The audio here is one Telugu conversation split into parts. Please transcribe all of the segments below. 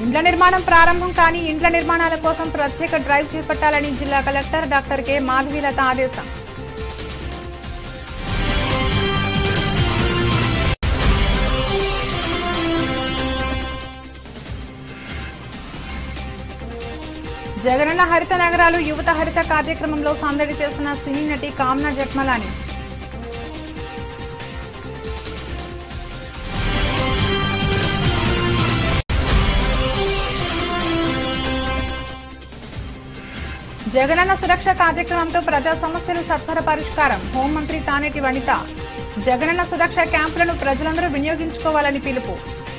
ఇండ్ల నిర్మాణం ప్రారంభం కాని ఇండ్ల నిర్మాణాల కోసం ప్రత్యేక డ్రైవ్ చేపట్టాలని జిల్లా కలెక్టర్ డాక్టర్ కె మాధవీలత ఆదేశం జగనన్న హరిత నగరాలు యువత హరిత కార్యక్రమంలో సందడి చేసిన సినీ నటి కామ్నా జట్మలాని జగనన్న సురక్ష కార్యక్రమంతో ప్రజా సమస్యలు సత్వర పరిష్కారం హోంమంత్రి తానేటి వనిత జగనన్న సురక్ష క్యాంపులను ప్రజలందరూ వినియోగించుకోవాలని పిలుపు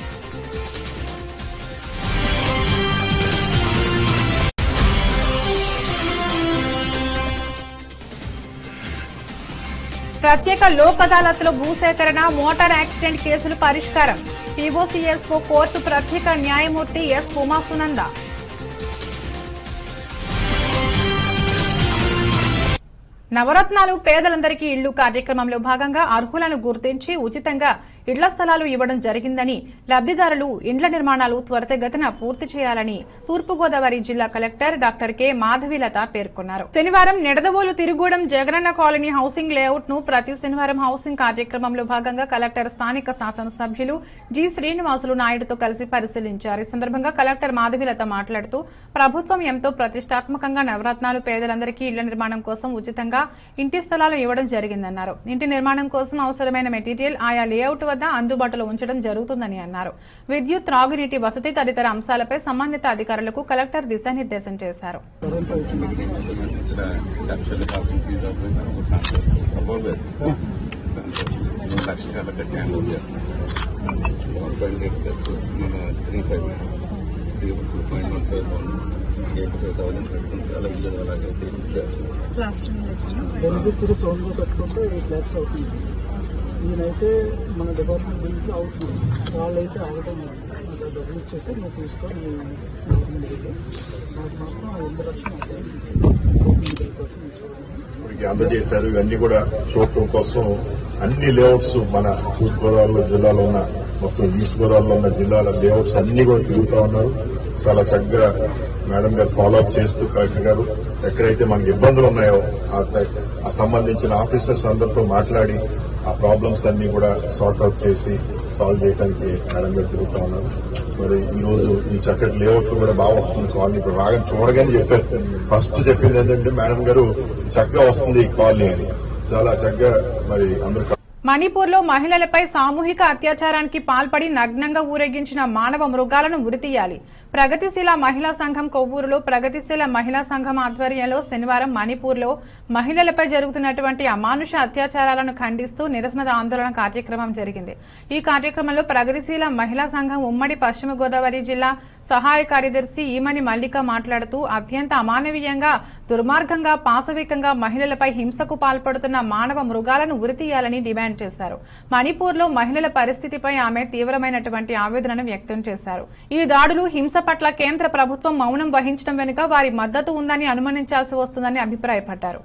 ప్రత్యేక లోక్ అదాలత్లో భూసేకరణ మోటార్ యాక్సిడెంట్ కేసులు పరిష్కారం పీఓసీఎస్ఓ కోర్టు ప్రత్యేక న్యాయమూర్తి ఎస్ ఉమాసునంద నవరత్నాలు పేదలందరికీ ఇళ్లు కార్యక్రమంలో భాగంగా అర్హులను గుర్తించి ఉచితంగా ఇళ్ల స్థలాలు ఇవ్వడం జరిగిందని లబ్దిదారులు ఇండ్ల నిర్మాణాలు త్వరితగతిన పూర్తి చేయాలని తూర్పుగోదావరి జిల్లా కలెక్టర్ డాక్టర్ కె మాధవీలత పేర్కొన్నారు శనివారం Nidadavolu Tirugudem Jagananna colony housing layout ను ప్రతి శనివారం హౌసింగ్ కార్యక్రమంలో భాగంగా కలెక్టర్ స్థానిక శాసనసభ్యులు జి శ్రీనివాసులు నాయుడుతో కలిసి పరిశీలించారు ఈ సందర్భంగా కలెక్టర్ మాధవీలత మాట్లాడుతూ ప్రభుత్వం ఎంతో ప్రతిష్టాత్మకంగా నవరత్నాలు పేదలందరికీ ఇళ్ల నిర్మాణం కోసం ఉచితంగా ఇంటి స్థలాలు ఇవ్వడం జరిగిందన్నారు ఇంటి నిర్మాణం కోసం అవసరమైన మెటీరియల్ ఆయా లేఅవుట్ వద్ద అందుబాటులో ఉంచడం జరుగుతుందని అన్నారు విద్యుత్ త్రాగునీటి వసతి తదితర అంశాలపై సంబంధిత అధికారులకు కలెక్టర్ దిశానిర్దేశం చేశారు ఇక్కడ లక్షల కాపీ ఫీజు అవ్వలేదు ఒక సంవత్సరం అవ్వలేదు మూడు లక్షల కట్టి hand one point eight plus మన three five two point one five eight five thousand పెట్టుకుంటే అలా ఇల్లు అలాగే ఇచ్చారు బెనిఫిషరీస్ ఓన్గా పెట్టుకుంటే ఎయిట్ ల్యాక్స్ అవుతుంది ఈయనైతే మన డిపార్ట్మెంట్ నుంచి అవుతుంది వాళ్ళైతే ఆగటం లేదు. నాకు ఆ డబ్బులు ఇచ్చేస్తే నువ్వు తీసుకొని గవర్నమెంట్ దగ్గర నాకు మాత్రం ఆ ఎనిమిది లక్షలు నాకు గవర్నమెంట్ కోసం ఇచ్చారు ఇప్పటికి అందజేశారు ఇవన్నీ కూడా చూడటం కోసం అన్ని లేఅవుట్స్ మన తూర్పుగోదావరి జిల్లాలో ఉన్న మొత్తం ఈస్ట్ గోదావరిలో ఉన్న జిల్లాల లేఅవుట్స్ అన్ని కూడా తిరుగుతా ఉన్నారు చాలా చక్కగా మేడం గారు ఫాలో అప్ చేస్తూ కలెక్టర్ గారు ఎక్కడైతే మనకి ఇబ్బందులు ఉన్నాయో ఆ టై- ఆ సంబంధించిన ఆఫీసర్స్ అందరితో మాట్లాడి ఆ ప్రాబ్లమ్స్ అన్ని కూడా సార్ట్ అవుట్ చేసి సాల్వ్ చేయడానికి మేడం గారు తిరుగుతా ఉన్నారు మరి ఈ రోజు ఈ చక్కటి లేఅవుట్ కూడా బాగా వస్తుంది కాలనీ ఇప్పుడు రాగానే చూడగానే చెప్పారు ఫస్ట్ చెప్పింది ఏంటంటే మేడం గారు చక్కగా వస్తుంది ఈ కాలనీ అని చాలా చక్కగా మరి అందరూ మణిపూర్లో మహిళలపై సామూహిక అత్యాచారానికి పాల్పడి నగ్నంగా ఊరేగించిన మానవ మృగాలను ఉరితీయాలి ప్రగతిశీల మహిళా సంఘం కొవ్వూరులో ప్రగతిశీల మహిళా సంఘం ఆధ్వర్యంలో శనివారం మణిపూర్లో మహిళలపై జరుగుతున్నటువంటి అమానుష అత్యాచారాలను ఖండిస్తూ నిరసన ఆందోళన కార్యక్రమం జరిగింది ఈ కార్యక్రమంలో ప్రగతిశీల మహిళా సంఘం ఉమ్మడి పశ్చిమ గోదావరి జిల్లా సహాయ కార్యదర్శి ఈమని మల్లిక మాట్లాడుతూ అత్యంత అమానవీయంగా దుర్మార్గంగా పాశవికంగా మహిళలపై హింసకు పాల్పడుతున్న మానవ మృగాలను ఉరితీయాలని డిమాండ్ చేశారు మణిపూర్లో మహిళల పరిస్థితిపై ఆమె తీవ్రమైనటువంటి ఆవేదనను వ్యక్తం చేశారు ఈ దాడులు హింస పట్ల కేంద్ర ప్రభుత్వం మౌనం వహించడం వెనుక వారి మద్దతు ఉందని అనుమానించాల్సి వస్తుందని అభిప్రాయపడ్డారు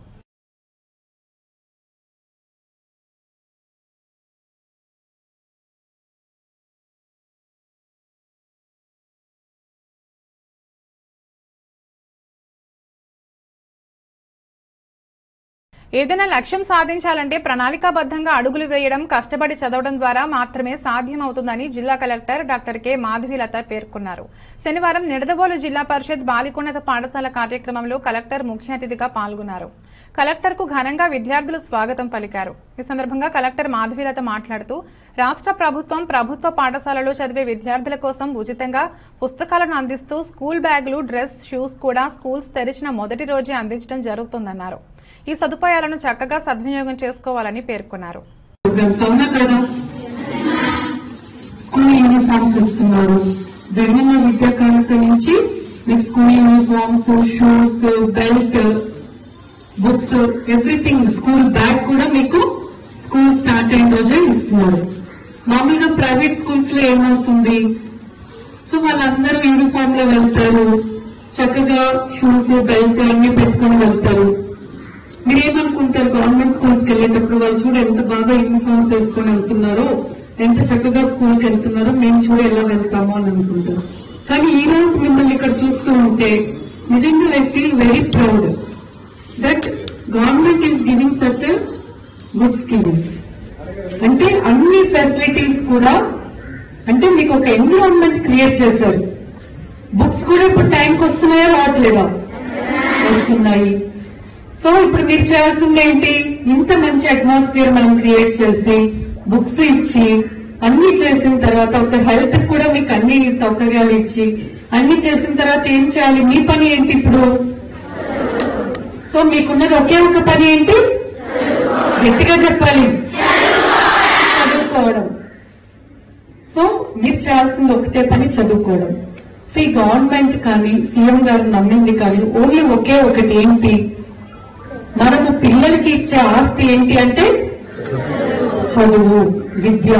ఏదైనా లక్ష్యం సాధించాలంటే ప్రణాళికాబద్ధంగా అడుగులు వేయడం కష్టపడి చదవడం ద్వారా మాత్రమే సాధ్యమవుతుందని జిల్లా కలెక్టర్ డాక్టర్ కె మాధవీలత పేర్కొన్నారు శనివారం నిడదవోలు జిల్లా పరిషత్ బాలికోన్నత పాఠశాల కార్యక్రమంలో కలెక్టర్ ముఖ్య అతిథిగా పాల్గొన్నారు కలెక్టర్ కు ఘనంగా విద్యార్థులు స్వాగతం పలికారు ఈ సందర్భంగా కలెక్టర్ మాధవీలత మాట్లాడుతూ రాష్ట్ర ప్రభుత్వం ప్రభుత్వ పాఠశాలలో చదివే విద్యార్థుల కోసం ఉచితంగా పుస్తకాలను అందిస్తూ స్కూల్ బ్యాగులు డ్రెస్ షూస్ కూడా స్కూల్స్ తెరిచిన మొదటి రోజే అందించడం జరుగుతుందన్నారు ఈ సదుపాయాలను చక్కగా సద్వినియోగం చేసుకోవాలని పేర్కొన్నారు ప్రోగ్రామ్స్ అవునా కదా స్కూల్ యూనిఫామ్స్ ఇస్తున్నారు జగనన్న విద్యా కానుక నుంచి మీకు school uniforms shoes belt books everything school bag కూడా మీకు స్కూల్ స్టార్ట్ అయిన రోజే ఇస్తున్నారు మామూలుగా ప్రైవేట్ స్కూల్స్ లో ఏమవుతుంది సో వాళ్ళందరూ యూనిఫామ్ లో వెళ్తారు చక్కగా షూస్ బెల్ట్ అన్ని పెట్టుకుని వెళ్తారు మీరేమనుకుంటారు గవర్నమెంట్ స్కూల్స్ కి వెళ్ళేటప్పుడు వాళ్ళు చూడ ఎంత బాగా యూనిఫామ్స్ వేసుకొని వెళ్తున్నారో ఎంత చక్కగా స్కూల్కి వెళ్తున్నారో మేము చూడ ఎలా వెళ్తామో అని అనుకుంటారు కానీ ఈ రోజు మిమ్మల్ని ఇక్కడ చూస్తూ ఉంటే నిజంగా I feel very proud that government is giving such a good scheme అంటే అన్ని ఫెసిలిటీస్ కూడా అంటే మీకు ఒక ఎన్విరాన్మెంట్ క్రియేట్ చేశారు బుక్స్ కూడా ఇప్పుడు టైంకి వస్తున్నాయా రావట్లేదా వస్తున్నాయి సో ఇప్పుడు మీరు చేయాల్సింది ఏంటి ఇంత మంచి అట్మాస్ఫియర్ మనం క్రియేట్ చేసి బుక్స్ ఇచ్చి అన్ని చేసిన తర్వాత ఒక హెల్త్ కూడా మీకు అన్ని సౌకర్యాలు ఇచ్చి అన్ని చేసిన తర్వాత ఏం చేయాలి మీ పని ఏంటి ఇప్పుడు సో మీకున్నది ఒకే ఒక పని ఏంటి గట్టిగా చెప్పాలి చదువుకోవడం సో మీరు చేయాల్సింది ఒకటే పని చదువుకోవడం సో ఈ గవర్నమెంట్ కానీ సీఎం గారు నమ్మింది కానీ ఓన్లీ ఒకే ఒకటి ఏంటి మనము పిల్లలకి ఇచ్చే ఆస్తి ఏంటి అంటే చదువు విద్య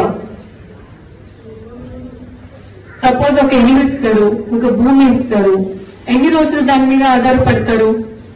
సపోజ్ ఒక ఇల్లు ఇస్తారు ఒక భూమి ఇస్తారు ఎన్ని రోజులు దాని మీద ఆధారపడతారు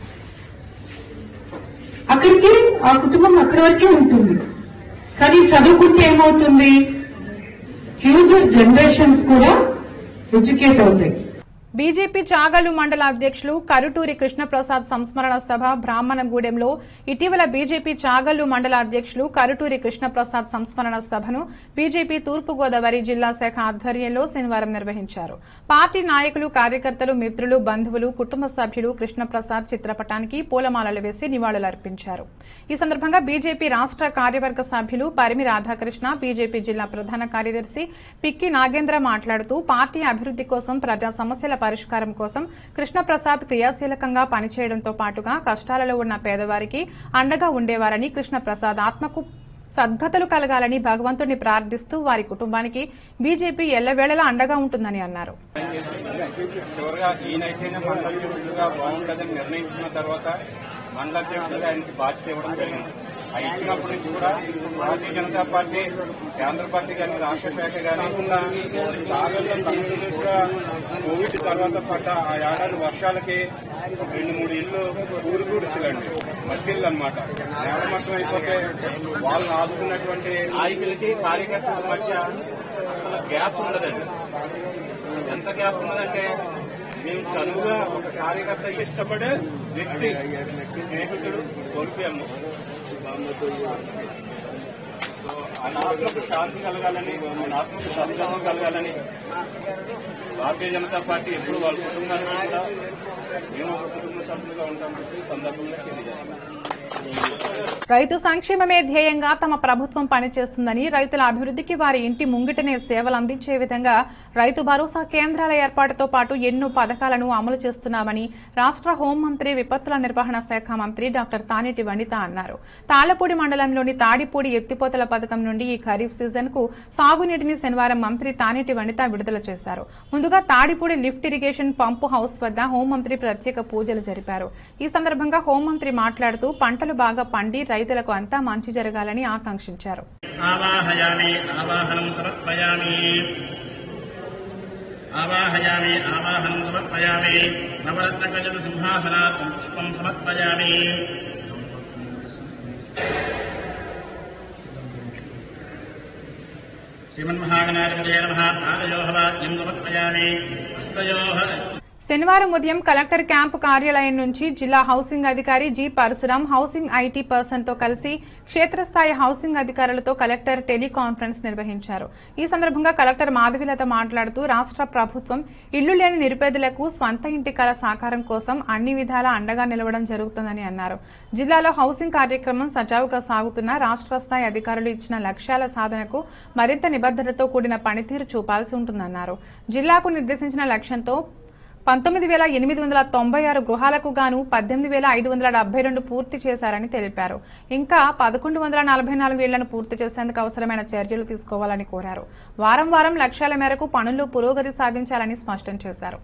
అక్కడికి ఆ కుటుంబం అక్కడి వరకే ఉంటుంది కానీ చదువుకుంటే ఏమవుతుంది ఫ్యూచర్ జనరేషన్స్ కూడా ఎడ్యుకేట్ అవుతాయి బీజేపీ చాగల్లు మండల అధ్యక్షులు కరుటూరి కృష్ణప్రసాద్ సంస్మరణ సభ బ్రాహ్మణగూడెంలో ఇటీవల బీజేపీ చాగల్లు మండల అధ్యక్షులు కరుటూరి కృష్ణప్రసాద్ సంస్మరణ సభను బీజేపీ తూర్పుగోదావరి జిల్లా శాఖ ఆధ్వర్యంలో శనివారం నిర్వహించారు పార్టీ నాయకులు కార్యకర్తలు మిత్రులు బంధువులు కుటుంబ సభ్యులు కృష్ణప్రసాద్ చిత్రపటానికి పూలమాలలు వేసి నివాళులర్పించారు ఈ సందర్భంగా బీజేపీ రాష్ట్ర కార్యవర్గ సభ్యులు పరిమి రాధాకృష్ణ బీజేపీ జిల్లా ప్రధాన కార్యదర్శి పిక్కి నాగేంద్ర మాట్లాడుతూ పార్టీ అభివృద్ది కోసం ప్రజా సమస్యల పరిష్కారం కోసం కృష్ణప్రసాద్ క్రియాశీలకంగా పనిచేయడంతో పాటుగా కష్టాలలో ఉన్న పేదవారికి అండగా ఉండేవారని కృష్ణప్రసాద్ ఆత్మకు సద్గతులు కలగాలని భగవంతుడిని ప్రార్థిస్తూ వారి కుటుంబానికి బీజేపీ ఎల్లవేళలా అండగా ఉంటుందని అన్నారు చివరిగా ఈయనైతేనే మండలాధ్యక్షుడిగా బాగుంటుందని నిర్ణయించుకున్న తర్వాత మండలాధ్యక్షుడిగా ఆయనకి బాధ్యత ఇవ్వడం జరిగింది ఆ ఇచ్చినప్పటి నుంచి కూడా భారతీయ జనతా పార్టీ కేంద్ర పార్టీ కానీ రాష్ట్ర శాఖ కానీ సాగర్లో కంటిన్యూస్గా కోవిడ్ తర్వాత పడ్డ ఆ ఏడాది వర్షాలకి రెండు మూడు ఇళ్ళు ఊరు గుడిసెలండి మధ్యలు అనమాట నేలమట్టం అయిపోతే వాళ్ళని ఆదుకున్నటువంటి నాయకులకి కార్యకర్తల మధ్య అసలు గ్యాప్ ఉండదండి ఎంత గ్యాప్ ఉన్నదంటే మేము చదువుగా ఒక కార్యకర్త ఇష్టపడే వ్యక్తి స్నేహితుడు కోల్పోయాము సో ఆయన ఆత్మకు శాంతి కలగాలని ఆయన ఆత్మకు సద్గతం కలగాలని భారతీయ జనతా పార్టీ ఎప్పుడు వాళ్ళ కుటుంబానికి కూడా మేము ఒక కుటుంబ సభ్యులుగా ఉంటామని ఈ సందర్భంగా తెలియజేస్తున్నాం రైతు సంక్షేమమే ధ్యేయంగా తమ ప్రభుత్వం పనిచేస్తుందని రైతుల అభివృద్ధికి వారి ఇంటి ముంగిటనే సేవలు అందించే విధంగా రైతు భరోసా కేంద్రాల ఏర్పాటుతో పాటు ఎన్నో పథకాలను అమలు చేస్తున్నామని రాష్ట్ర హోంమంత్రి విపత్తుల నిర్వహణ శాఖ మంత్రి డాక్టర్ తానేటి వనిత అన్నారు తాళ్లపూడి మండలంలోని తాడిపూడి ఎత్తిపోతల పథకం నుండి ఈ ఖరీఫ్ సీజన్ కు సాగునీటిని శనివారం మంత్రి తానేటి వనిత విడుదల చేశారు ముందుగా Tadipudi lift irrigation pump house వద్ద హోంమంత్రి ప్రత్యేక పూజలు జరిపారు ఈ సందర్భంగా హోంమంత్రి మాట్లాడుతూ పంటలు బాగా పండి రైతులకు అంతా మంచి జరగాలని ఆకాంక్షించారు ఆవాహయామి ఆవాహనం సమర్పయామి ఆవాహయామి ఆవాహనం సమర్పయామి నవరత్నకజత సింహాసనాత్ పుష్పం సమర్పయామి శ్రీమన్మహాగణాధిపతయ నమ పాదయోహ వాద్యం సమర్పయామి హస్తయోహ శనివారం ఉదయం కలెక్టర్ క్యాంపు కార్యాలయం నుంచి జిల్లా హౌసింగ్ అధికారి G Parasuram housing IT person తో కలిసి క్షేత్రస్థాయి హౌసింగ్ అధికారులతో కలెక్టర్ టెలికాన్ఫరెన్స్ నిర్వహించారు ఈ సందర్భంగా కలెక్టర్ మాధవిలత మాట్లాడుతూ రాష్ట్ర ప్రభుత్వం ఇళ్లు లేని నిరుపేదలకు స్వంత ఇంటి కల సాకారం కోసం అన్ని విధాలా అండగా నిలవడం జరుగుతుందని అన్నారు జిల్లాలో హౌసింగ్ కార్యక్రమం సజావుగా సాగుతున్న రాష్ట్ర స్థాయి అధికారులు ఇచ్చిన లక్ష్యాల సాధనకు మరింత నిబద్దతతో కూడిన పనితీరు చూపాల్సి ఉంటుందన్నారు జిల్లాకు నిర్దేశించిన లక్ష్యంతో పంతొమ్మిది వేల ఎనిమిది వందల తొంభై ఆరు గృహాలకు గాను పద్దెనిమిది వేల ఐదు వందల డెబ్బై రెండు పూర్తి చేశారని తెలిపారు ఇంకా పదకొండు వందల నలభై నాలుగు ఇళ్లను పూర్తి చేసేందుకు అవసరమైన చర్యలు తీసుకోవాలని కోరారు వారం వారం లక్ష్యాల మేరకు పనుల్లో పురోగతి సాధించాలని స్పష్టం చేశారు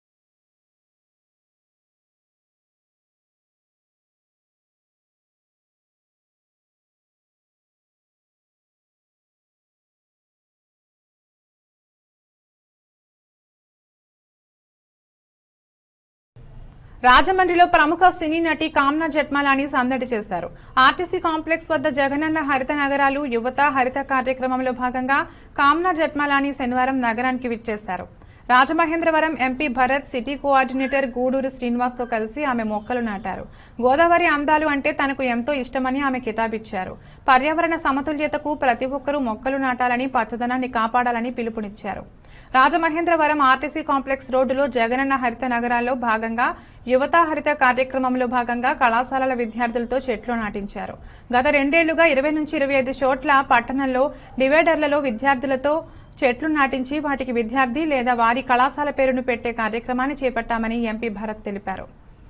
రాజమండ్రిలో ప్రముఖ సినీ నటి కామ్నా జట్మాలాని సందడి చేశారు ఆర్టీసీ కాంప్లెక్స్ వద్ద జగనన్న హరిత నగరాలు యువత హరిత కార్యక్రమంలో భాగంగా కామ్నా జట్మాలాని శనివారం నగరానికి విచ్చేశారు Rajamahendravaram MP Bharat city coordinator Guduru Srinivas తో కలిసి ఆమె మొక్కలు నాటారు గోదావరి అందాలు అంటే తనకు ఎంతో ఇష్టమని ఆమె కితాబిచ్చారు పర్యావరణ సమతుల్యతకు ప్రతి ఒక్కరూ మొక్కలు నాటాలని పచ్చదనాన్ని కాపాడాలని పిలుపునిచ్చారు రాజమహేంద్రవరం ఆర్టీసీ కాంప్లెక్స్ రోడ్డులో జగనన్న హరిత నగరాల్లో భాగంగా యువతా హరిత కార్యక్రమంలో భాగంగా కళాశాలల విద్యార్థులతో చెట్లు నాటించారు గత రెండేళ్లుగా ఇరవై నుంచి ఇరవై ఐదు చోట్ల పట్టణంలో డివైడర్లలో విద్యార్థులతో చెట్లు నాటించి వాటికి విద్యార్థి లేదా వారి కళాశాల పేరును పెట్టే కార్యక్రమాన్ని చేపట్టామని ఎంపీ భరత్ తెలిపారు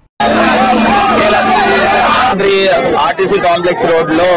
మంత్రి ఆర్టీసీ కాంప్లెక్స్ రోడ్ లో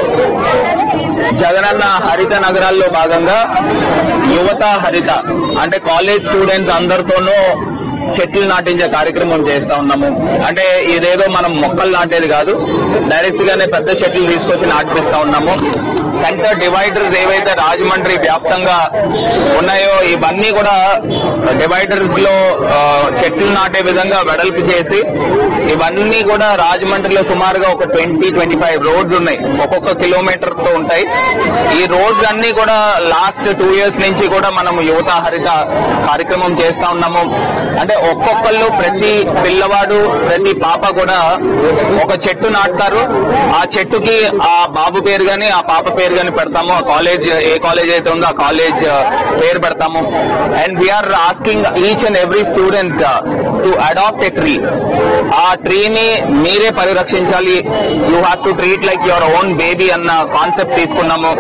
జగనన్న హరిత నగరాల్లో భాగంగా యువత హరిత అంటే కాలేజ్ స్టూడెంట్స్ అందరితోనూ చెట్లు నాటించే కార్యక్రమం చేస్తా ఉన్నాము అంటే ఇదేదో మనం మొక్కలు నాటేది కాదు డైరెక్ట్ గానే పెద్ద చెట్లు తీసుకొచ్చి నాటిపిస్తా ఉన్నాము సెంటర్ డివైడర్స్ ఏవైతే రాజమండ్రి వ్యాప్తంగా ఉన్నాయో ఇవన్నీ కూడా డివైడర్స్ లో ఆ, చెట్లు నాటే విధంగా వెడల్పు చేసి ఇవన్నీ కూడా రాజమండ్రిలో సుమారుగా ఒక ట్వంటీ ట్వంటీ ఫైవ్ రోడ్స్ ఉన్నాయి ఒక్కొక్క కిలోమీటర్ తో ఉంటాయి ఈ రోడ్స్ అన్ని కూడా లాస్ట్ టూ ఇయర్స్ నుంచి కూడా మనం యువత హరిత కార్యక్రమం చేస్తా ఉన్నాము అంటే ఒక్కొక్కళ్ళు ప్రతి పిల్లవాడు ప్రతి పాప కూడా ఒక చెట్టు నాటుతారు ఆ చెట్టుకి ఆ బాబు పేరు గాని ఆ పాప పేరు గాని పెడతాము ఆ కాలేజ్ ఏ కాలేజ్ అయితే ఉందో ఆ కాలేజ్ పేరు పెడతాము and we're asking each and every student to adopt a tree ఆ ట్రీని మీరే పరిరక్షించాలి you have to treat like your own baby అన్న కాన్సెప్ట్ తీసుకున్నాము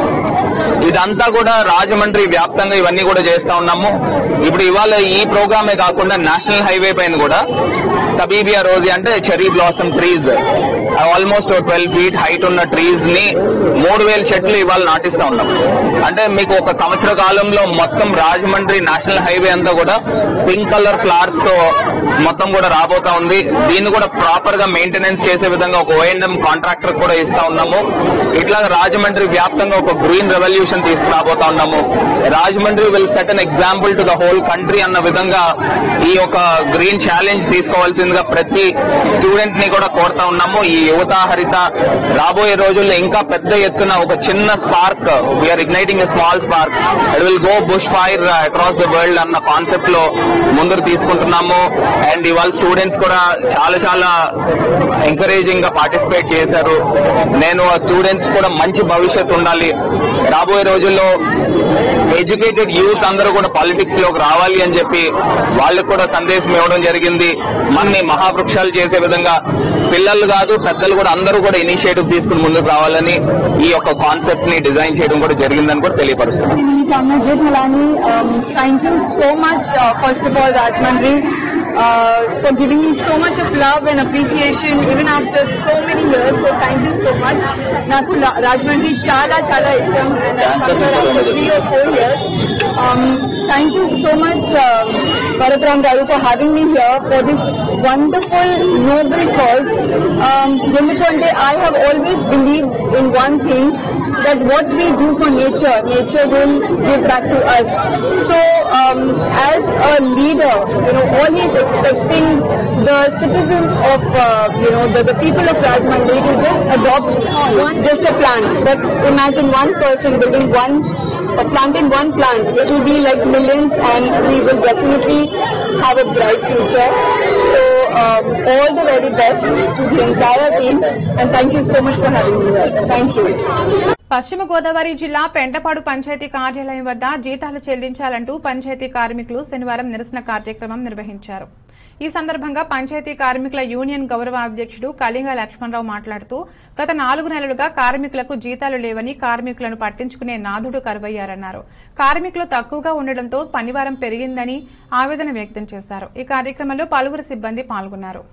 ఇదంతా కూడా రాజమండ్రి వ్యాప్తంగా ఇవన్నీ కూడా చేస్తా ఉన్నాము ఇప్పుడు ఇవాళ ఈ ప్రోగ్రామే కాకుండా నేషనల్ హైవే పైన కూడా తబీబియా రోజీ అంటే cherry blossom trees almost twelve feet height ఉన్న ట్రీస్ ని మూడు వేల చెట్లు ఇవాళ నాటిస్తా ఉన్నాం అంటే మీకు ఒక సంవత్సర కాలంలో మొత్తం రాజమండ్రి నేషనల్ హైవే అంతా కూడా పింక్ కలర్ ఫ్లవర్స్ తో మొత్తం కూడా రాబోతా ఉంది దీన్ని కూడా ప్రాపర్ గా మెయింటెనెన్స్ చేసే విధంగా ఒక ఓఎండ్ఎం కాంట్రాక్టర్ కూడా ఇస్తా ఉన్నాము ఇట్లా రాజమండ్రి వ్యాప్తంగా ఒక గ్రీన్ రెవల్యూషన్ తీసుకురాబోతా ఉన్నాము Rajahmundry will set an example to the whole country అన్న విధంగా ఈ యొక్క గ్రీన్ ఛాలెంజ్ తీసుకోవాల్సిందిగా ప్రతి స్టూడెంట్ ని కూడా కోరుతా ఉన్నాము ఈ యువత హరిత రాబోయే రోజుల్లో ఇంకా పెద్ద ఎత్తున ఒక చిన్న spark we're igniting a small spark it will go bush fire across the world అన్న కాన్సెప్ట్ లో ముందుకు తీసుకుంటున్నాము అండ్ ఇవాళ స్టూడెంట్స్ కూడా చాలా చాలా ఎంకరేజింగ్ గా పార్టిసిపేట్ చేశారు నేను ఆ స్టూడెంట్స్ కూడా మంచి భవిష్యత్తు ఉండాలి రాబోయే రోజుల్లో ఎడ్యుకేటెడ్ యూత్ అందరూ కూడా పాలిటిక్స్ లోకి రావాలి అని చెప్పి వాళ్ళకు కూడా సందేశం ఇవ్వడం జరిగింది మనని మహావృక్షాలు చేసే విధంగా పిల్లలు కాదు పెద్దలు కూడా అందరూ కూడా ఇనిషియేటివ్ తీసుకుని ముందుకు రావాలని ఈ యొక్క కాన్సెప్ట్ ని డిజైన్ చేయడం కూడా జరిగిందని కూడా తెలియపరుస్తున్నాను Kamajit Halani, um, thank you so much, uh, first of all, Rajmandri, uh, for giving me so much of love and appreciation even after so many years. So thank you so much. నాకు లా- రాజమండ్రి చాలా చాలా ఇష్టం and I come here after three or four years. Um, thank you so much, um, Bharatram Garu, for having me here for this wonderful, noble cause. Um, ఎందుకంటే I have always believed in one thing that what we do for nature, nature will give back to us. So, um, as a leader, you know, all he is expecting the citizens of, uh, you know, the, the people of Rajmandri to just adopt one, just a plant. But imagine one person building one, uh, planting one plant. It will be like millions and we will definitely have a bright future. So, um, all the very best to the entire team and thank you so much for having me here. Thank you. పశ్చిమ గోదావరి జిల్లా పెంటపాడు పంచాయతీ కార్యాలయం వద్ద జీతాలు చెల్లించాలంటూ పంచాయతీ కార్మికులు శనివారం నిరసన కార్యక్రమం నిర్వహించారు ఈ సందర్భంగా పంచాయతీ కార్మికుల యూనియన్ గౌరవ అధ్యక్షుడు కళింగ లక్ష్మణరావు మాట్లాడుతూ గత నాలుగు నెలలుగా కార్మికులకు జీతాలు లేవని కార్మికులను పట్టించుకునే నాథుడు కరువయ్యారన్నారు కార్మికులు తక్కువగా ఉండడంతో పనివారం పెరిగిందని ఆవేదన వ్యక్తం చేశారు ఈ కార్యక్రమంలో పలువురు సిబ్బంది పాల్గొన్నారు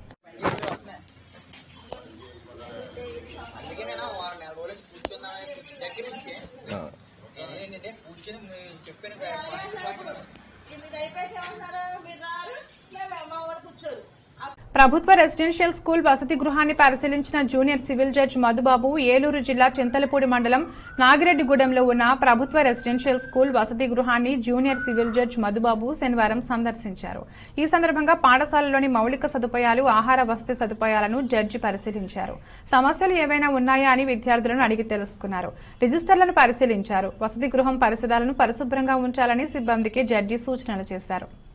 ప్రభుత్వ రెసిడెన్షియల్ స్కూల్ వసతి గృహాన్ని పరిశీలించిన junior civil judge Madhubabu Eluru జిల్లా చింతలపూడి మండలం నాగిరెడ్డిగూడెంలో ఉన్న ప్రభుత్వ రెసిడెన్షియల్ స్కూల్ వసతి గృహాన్ని జూనియర్ సివిల్ జడ్జ్ మధుబాబు శనివారం సందర్శించారు ఈ సందర్భంగా పాఠశాలలోని మౌలిక సదుపాయాలు ఆహార వసతి సదుపాయాలను జడ్జి పరిశీలించారు సమస్యలు ఏవైనా ఉన్నాయా అని విద్యార్థులను అడిగి తెలుసుకున్నారు రిజిస్టర్లను పరిశీలించారు వసతి గృహం పరిసరాలను పరిశుభ్రంగా ఉంచాలని సిబ్బందికి జడ్జి సూచనలు చేశారు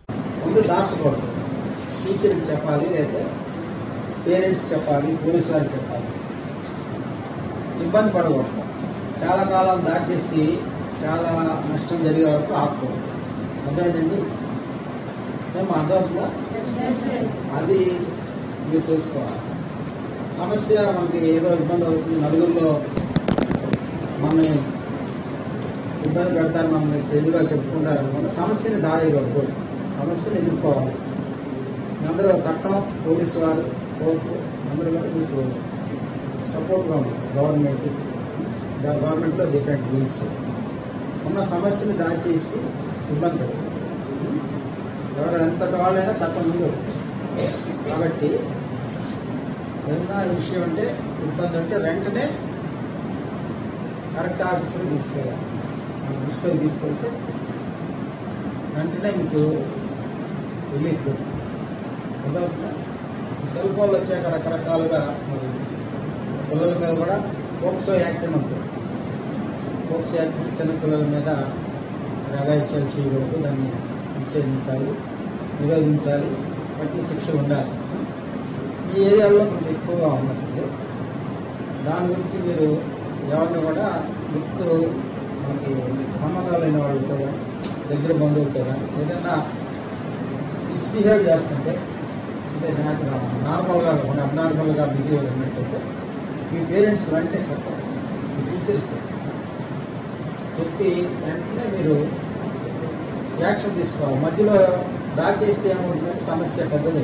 ముందు దాచకూడదు టీచర్కి చెప్పాలి లేదా పేరెంట్స్ చెప్పాలి పోలీసు వారికి చెప్పాలి ఇబ్బంది పడకూడదు చాలా కాలం దాచేసి చాలా నష్టం జరిగే వరకు ఆపుకోవద్దు అర్థమైందండి మేము అర్థమవుతుందా అది మీరు తెలుసుకోవాలి సమస్య మనకి ఏదో ఇబ్బంది అవుతుంది నలుగురిలో మనని ఇబ్బంది పెడతారు మనం తెలివిగా చెప్పుకుంటారు అనుకుంటే సమస్యని దాయకూడదు సమస్యను ఎదుర్కోవాలి అందరూ చట్టం పోలీసు వారు కోర్టు అందరూ కూడా మీకు సపోర్ట్గా ఉంది గవర్నమెంట్ గవర్నమెంట్లో డిఫరెంట్ రూల్స్ ఉన్న సమస్యని దాచేసి ఇబ్బంది పెడతారు ఎవరు ఎంతటి వాళ్ళైనా చట్టం ముందు కాబట్టి ఏదైనా విషయం అంటే ఇబ్బంది అంటే వెంటనే కరెక్ట్ ఆఫీసర్ తీసుకెళ్ళాలి మన దృష్టికి తీసుకెళ్తే వెంటనే మీకు రిలీఫ్ అర్థమవుతుందా ఈ సెల్ ఫోన్లు వచ్చాక రకరకాలుగా మరి పిల్లల మీద కూడా పోక్సో యాక్ట్ అని ఉంటుంది పోక్సో యాక్ట్ చిన్న పిల్లల మీద అగాయిత్యాలు చేయకూడదు దాన్ని నిషేధించాలి నిరోధించాలి వాటిని శిక్ష ఉండాలి ఈ ఏరియాలో కొంచెం ఎక్కువగా ఉన్నట్టుంది దాని గురించి మీరు ఎవరిని కూడా గుర్తు మనకి సంబంధాలైన వాళ్ళతో కానీ దగ్గర బంధువులతో కానీ ఏదైనా మిస్బిహేవ్ చేస్తుంటే అంటే నాకు నార్మల్గా కాకుండా అబ్నార్మల్గా బిహేవ్ ఉన్నట్టయితే మీ పేరెంట్స్ వెంటనే చెప్పాలి మీ టీచర్స్ చెప్పి వెంటనే మీరు యాక్షన్ తీసుకోవాలి మధ్యలో దాచేస్తే ఏమవుతుందంటే సమస్య పెద్దది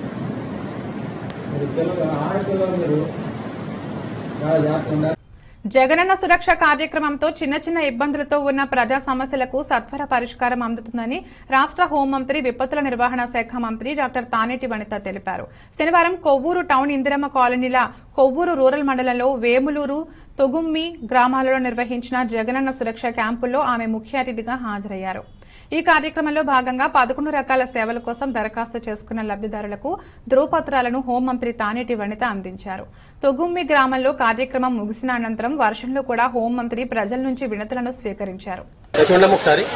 మీరు పిల్లలు ఆడపిల్లలు మీరు చాలా జాగ్రత్త ఉండాలి జగనన్న సురక్ష కార్యక్రమంతో చిన్న చిన్న ఇబ్బందులతో ఉన్న ప్రజా సమస్యలకు సత్వర పరిష్కారం అందుతుందని రాష్ట్ర హోంమంత్రి విపత్తుల నిర్వహణ శాఖ మంత్రి డాక్టర్ తానేటి వనిత తెలిపారు శనివారం కొవ్వూరు టౌన్ ఇందిరమ్మ కాలనీల కొవ్వూరు రూరల్ మండలంలో వేములూరు తొగుమ్మి గ్రామాలలో నిర్వహించిన జగనన్న సురక్ష క్యాంపుల్లో ఆమె ముఖ్య అతిథిగా హాజరయ్యారు ఈ కార్యక్రమంలో భాగంగా పదకొండు రకాల సేవల కోసం దరఖాస్తు చేసుకున్న లబ్దిదారులకు ధృవపత్రాలను హోంమంత్రి తానేటి వనిత అందించారు తొగుమ్మి గ్రామంలో కార్యక్రమం ముగిసిన అనంతరం వర్షంలో కూడా హోంమంత్రి ప్రజల నుంచి వినతులను స్వీకరించారు చూడము ఒకసారి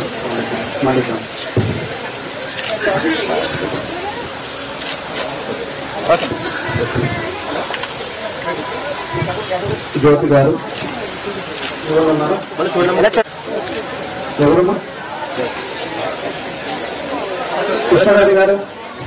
జ్యోతి గారు ఎవరు ఉన్నారు ఎవరమ్మా కృష్ణారెడ్డి గారు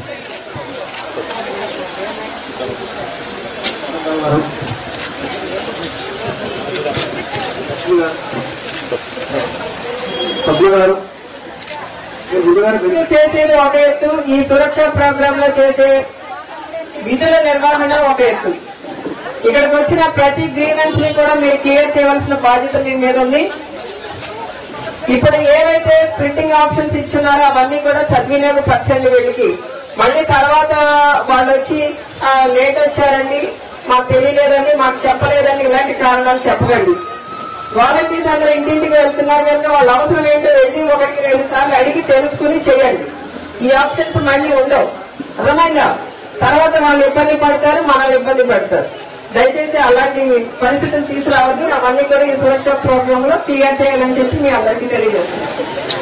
సభ్యు గారు గుడి గారు చేసేది ఒక ఎత్తు ఈ సురక్ష ప్రోగ్రామ్ లో చేసే విధుల నిర్వహణ ఒక ఎత్తు ఇక్కడికి వచ్చిన ప్రతి గ్రీవెన్స్ ని కూడా మీరు క్లియర్ చేయవలసిన బాధ్యత మీ మీద ఉంది ఇప్పుడు ఏవైతే ప్రింటింగ్ ఆప్షన్స్ ఇచ్చున్నారో అవన్నీ కూడా సద్వినియోగపరచండి వీళ్ళకి మళ్ళీ తర్వాత వాళ్ళు వచ్చి "ఆ, లేట్ వచ్చారండి మాకు తెలియలేదండి మాకు చెప్పలేదని ఇలాంటి కారణాలు చెప్పకండి వాలంటీర్స్ అందరూ ఇంటింటికి వెళ్తున్నారు కనుక వాళ్ళ అవసరం ఏంటో వెళ్ళి ఒకటికి రెండు సార్లు అడిగి తెలుసుకుని చేయండి ఈ ఆప్షన్స్ మళ్ళీ ఉండవు అర్థమైందా తర్వాత వాళ్ళు ఇబ్బంది పడతారు మనల్ని ఇబ్బంది పెడతారు దయచేసి అలాంటి పరిస్థితులు తీసుకురావద్దు అవన్నీ కూడా ఈ సురక్ష ప్రోగ్రామ్ లో క్లియర్ చేయాలని చెప్పి మీ అందరికీ తెలియజేస్తున్నాను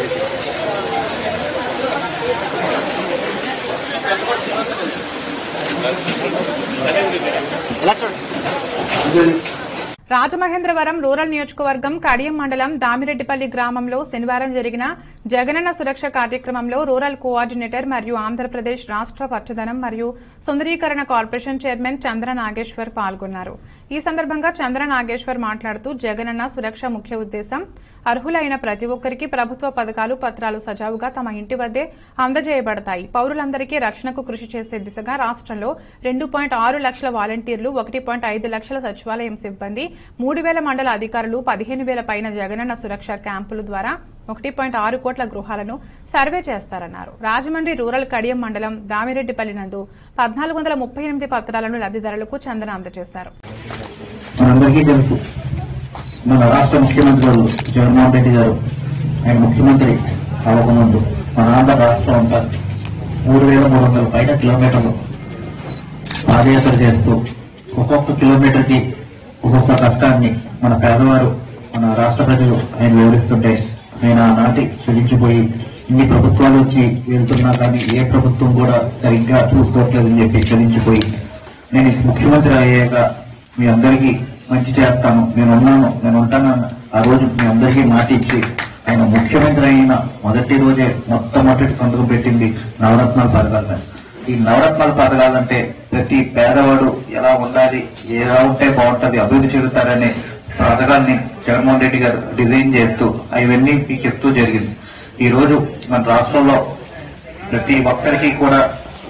రాజమహేంద్రవరం రూరల్ నియోజకవర్గం కడియం మండలం దామిరెడ్డిపల్లి గ్రామంలో శనివారం జరిగిన జగనన్న సురక్ష కార్యక్రమంలో రూరల్ కోఆర్డినేటర్ మరియు ఆంధ్రప్రదేశ్ రాష్ట్ర పచ్చదనం మరియు సుందరీకరణ కార్పొరేషన్ చైర్మన్ చంద్ర నాగేశ్వర్ పాల్గొన్నారు ఈ సందర్భంగా చంద్ర నాగేశ్వర్ మాట్లాడుతూ జగనన్న సురక్ష ముఖ్య ఉద్దేశం అర్హులైన ప్రతి ఒక్కరికి ప్రభుత్వ పథకాలు పత్రాలు సజావుగా తమ ఇంటి వద్దే అందజేయబడతాయి పౌరులందరికీ రక్షణకు కృషి చేసే దిశగా రాష్ట్రంలో రెండు పాయింట్ ఆరు లక్షల వాలంటీర్లు ఒకటి పాయింట్ ఐదు లక్షల సచివాలయం సిబ్బంది మూడు వేల మండల అధికారులు పదిహేను వేల పైన జగనన్న సురక్ష క్యాంపుల ద్వారా ఒకటి పాయింట్ ఆరు కోట్ల గృహాలను సర్వే చేస్తారన్నారు రాజమండ్రి రూరల్ కడియం మండలం దామిరెడ్డిపల్లి నందు పద్నాలుగు వందల ముప్పై ఎనిమిది పత్రాలను లబ్దిదారులకు చందన అందజేశారు మనందరికీ తెలుసు మన రాష్ట్ర ముఖ్యమంత్రి గారు జగన్మోహన్ రెడ్డి గారు ఆయన ముఖ్యమంత్రి అవ్వకముందు మన ఆంధ్ర రాష్ట్రం అంతా మూడు వేల మూడు వందల పైన కిలోమీటర్లు పాదయాత్ర చేస్తూ ఒక్కొక్క కిలోమీటర్ కి ఒక్కొక్క కష్టాన్ని మన పేదవారు మన రాష్ట్ర ప్రజలు ఆయన వివరిస్తుంటే ఆయన ఆనాటి చెల్లించిపోయి ఇన్ని ప్రభుత్వాల నుంచి వెళ్తున్నా కానీ ఏ ప్రభుత్వం కూడా సరిగ్గా చూసుకోవట్లేదని చెప్పి చలించిపోయి నేను ముఖ్యమంత్రి అయ్యాక మీ అందరికీ మంచి చేస్తాను నేను ఉన్నాను నేను ఉంటానన్న ఆ రోజు మీ అందరికీ మాట ఇచ్చి ఆయన ముఖ్యమంత్రి అయిన మొదటి రోజే మొట్టమొదటి సంతకం పెట్టింది నవరత్నాల పథకాలు ఈ నవరత్నాల పథకాలంటే ప్రతి పేదవాడు ఎలా ఉండాలి ఎలా ఉంటే బాగుంటుంది అభివృద్ధి చెందుతారనే పథకాల్ని జగన్మోహన్ రెడ్డి గారు డిజైన్ చేస్తూ అవన్నీ మీకు ఇస్తూ జరిగింది ఈ రోజు మన రాష్ట్రంలో ప్రతి ఒక్కరికి కూడా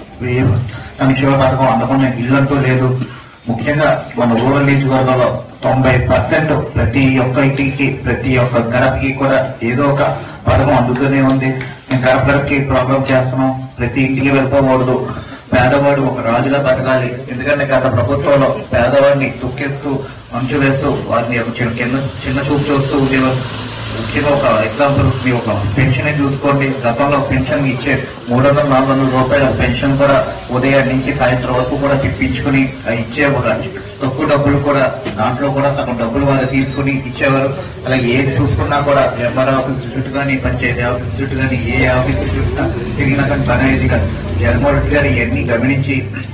ఏ సంక్షేమ పథకం అందకుండా ఇల్లంటూ లేదు ముఖ్యంగా మన రూరల్ నియోజకవర్గంలో తొంభై పర్సెంట్ ప్రతి ఒక్క ఇంటికి ప్రతి ఒక్క గడపకి కూడా ఏదో ఒక పథకం అందుతూనే ఉంది మేము గడప గడపకి ప్రోగ్రామ్ చేస్తున్నాం ప్రతి ఇంటికి వెళ్ళిపోకూడదు పేదవాడు ఒక రాజుగా బతకాలి ఎందుకంటే గత ప్రభుత్వంలో పేదవాడిని తొక్కేస్తూ అంచు వేస్తూ వారిని ఒక చిన్న కింద చిన్న చూపు చూస్తూ ఉండేవారు ముఖ్యంగా ఒక ఎగ్జాంపుల్ మీ ఒక పెన్షన్ చూసుకోండి గతంలో పెన్షన్ ఇచ్చే మూడు వందల నాలుగు వందల రూపాయల పెన్షన్ కూడా ఉదయం నుంచి సాయంత్రం వరకు కూడా తిప్పించుకుని ఆ ఇచ్చే ఒక తక్కువ డబ్బులు కూడా దాంట్లో కూడా సగం డబ్బులు వాళ్ళు తీసుకుని ఇచ్చేవారు అలాగే ఏది చూసుకున్నా కూడా ఎంఆర్ ఆఫీస్ చుట్టూ కానీ పంచాయతీ ఆఫీస్ చుట్టూ కానీ ఏ ఆఫీస్ చుట్టూ తిరిగినా కానీ పని అయ్యేది కాదు జగన్మోహన్ రెడ్డి గారు ఇవన్నీ గమనించి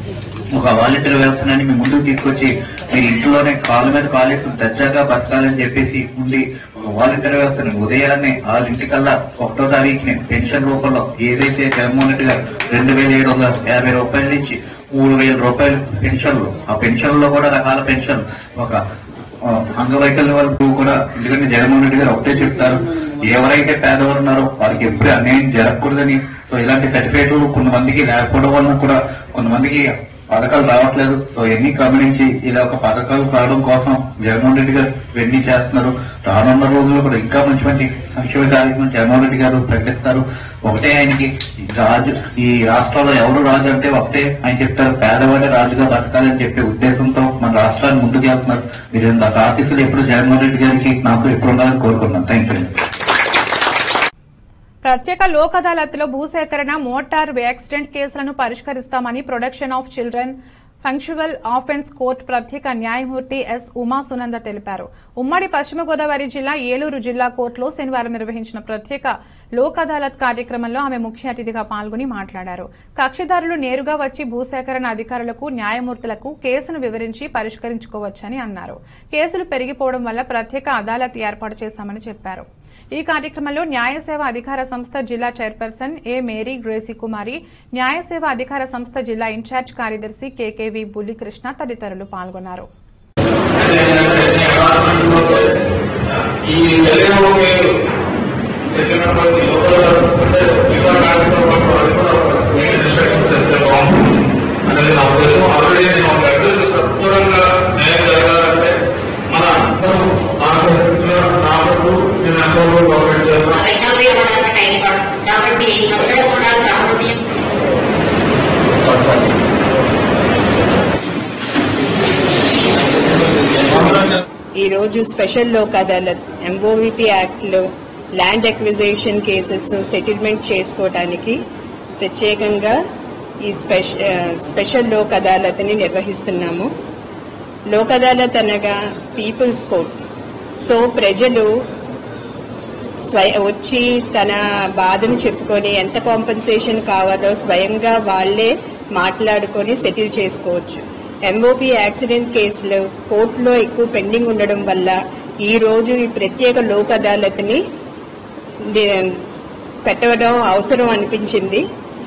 ఒక వాలంటీర్ వ్యవస్థని మీ ముందుకు తీసుకొచ్చి మీరు ఇంట్లోనే కాళ్ళ మీద కాలేసుకుని దర్జాగా బతకాలని చెప్పేసి ఉంది ఒక వాలంటీర్ వ్యవస్థని ఉదయాన్నే వాళ్ళ ఇంటికల్లా ఒకటో తారీఖుని పెన్షన్ రూపంలో ఏదైతే జగన్మోహన్ రెడ్డి గారు రెండు వేల ఏడు వందల యాభై రూపాయల నుంచి మూడు వేల రూపాయలు పెన్షన్లు ఆ పెన్షన్లో కూడా రకాల పెన్షన్ ఒక ఆ, అంగవైకల్యం వరకు కూడా ఎందుకంటే జగన్మోహన్ రెడ్డి గారు ఒకటే చెప్తారు ఎవరైతే పేదవారు ఉన్నారో వారికి ఎప్పుడు అన్యాయం జరగకూడదని సో ఇలాంటి సర్టిఫికేట్లు కొంతమందికి లేకపోవడం వలన కూడా కొంతమందికి పథకాలు రావట్లేదు సో ఎన్ని గమనించి ఇలా ఒక పథకాలు రావడం కోసం జగన్మోహన్ రెడ్డి గారు ఇవన్నీ చేస్తున్నారు రానున్న రోజుల్లో కూడా ఇంకా మంచి మంచి సంక్షేమ కార్యక్రమం జగన్మోహన్ రెడ్డి గారు ప్రకటిస్తారు ఒకటే ఆయనకి ఈ రాజు ఈ రాష్ట్రంలో ఎవరు రాజు అంటే ఒకటే ఆయన చెప్తారు పేదవాడే రాజుగా బతకాలని చెప్పే ఉద్దేశంతో మన రాష్ట్రాన్ని ముందుకు వెళ్తున్నారు మీరు ఇంత ఆఫీసులు ఎప్పుడు జగన్మోహన్ రెడ్డి గారికి నాకు ఎప్పుడు ఉండాలని కోరుకుంటున్నాను థ్యాంక్ యూ ప్రత్యేక లోక్ అదాలత్లో భూసేకరణ మోటార్ యాక్సిడెంట్ కేసులను పరిష్కరిస్తామని production of children functional offence court ప్రత్యేక న్యాయమూర్తి ఎస్ ఉమా సునంద తెలిపారు ఉమ్మడి పశ్చిమ గోదావరి జిల్లా ఏలూరు జిల్లా కోర్టులో శనివారం నిర్వహించిన ప్రత్యేక లోక్ అదాలత్ కార్యక్రమంలో ఆమె ముఖ్య అతిథిగా పాల్గొని మాట్లాడారు కక్షిదారులు నేరుగా వచ్చి భూసేకరణ అధికారులకు న్యాయమూర్తులకు కేసును వివరించి పరిష్కరించుకోవచ్చని అన్నారు కేసులు పెరిగిపోవడం వల్ల ప్రత్యేక అదాలత్ ఏర్పాటు చేశామని చెప్పారు ఈ కార్యక్రమంలో న్యాయ సేవ అధికార సంస్థ జిల్లా chairperson A Mary Gracy Kumari న్యాయ సేవ అధికార సంస్థ జిల్లా ఇన్ఛార్జ్ కార్యదర్శి కేకేవి బుల్లికృష్ణ తదితరులు పాల్గొన్నారు ఈ తెలియని మీరు చెప్పినటువంటి ఇన్స్ట్రక్షన్స్ ఎంత బాగుంటుంది అనేది నా ఉద్దేశం ఆల్రెడీ నేను ఒక అభ్యర్థి సత్వరంగా న్యాయం జరగాలంటే మన నాకు నాకు నేను అకౌంట్ గవర్నమెంట్ చేస్తాను ఈ రోజు special Lok Adalat MOVP act లో ల్యాండ్ అక్విజిషన్ కేసెస్ సెటిల్మెంట్ చేసుకోవడానికి ప్రత్యేకంగా ఈ స్పెష- ఆ, స్పెషల్ లోక్ అదాలత్ ని నిర్వహిస్తున్నాము లోక్ అదాలత్ అనగా పీపుల్స్ కోర్ట్ సో ప్రజలు స్వయ వచ్చి తన బాధను చెప్పుకొని ఎంత కాంపెన్సేషన్ కావాలో స్వయంగా వాళ్లే మాట్లాడుకొని సెటిల్ చేసుకోవచ్చు ఎంఓపి యాక్సిడెంట్ కేసులు కోర్టులో ఎక్కువ పెండింగ్ ఉండడం వల్ల ఈ రోజు ఈ ప్రత్యేక లోక్ అదాలత్ని ది- పెట్టడం అవసరం అనిపించింది